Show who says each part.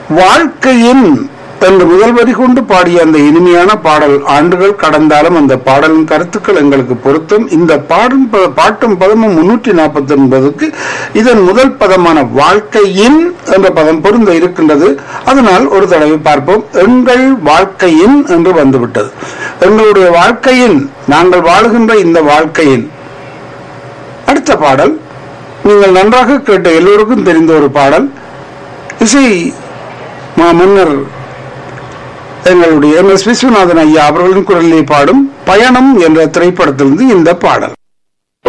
Speaker 1: வாழ்க்கையின் என்று முதல் வரி கொண்டு பாடிய அந்த இனிமையான பாடல் ஆண்டுகள் கடந்தாலும் அந்த பாடலின் கருத்துக்கள் எங்களுக்கு பொருத்தம் இந்த பாடும் ப- பாட்டும் பதமும் முன்னூற்றி நாற்பத்தி ஒன்பதுக்கு இதன் முதல் பதமான வாழ்க்கையின் என்ற பதம் பொருந்த இருக்கின்றது அதனால் ஒரு தடவை பார்ப்போம் எங்கள் வாழ்க்கையின் என்று வந்துவிட்டது எங்களுடைய வாழ்க்கையின் நாங்கள் வாழுகின்ற இந்த வாழ்க்கையின் அடுத்த பாடல் நீங்கள் நன்றாக கேட்ட எல்லோருக்கும் தெரிந்த ஒரு பாடல் இசை மா- மன்னர் எங்களுடைய எம் எஸ் விஸ்வநாதன் ஐயா அவர்களின் குரலிலே பாடும் பயணம் என்ற திரைப்படத்திலிருந்து இந்த பாடல்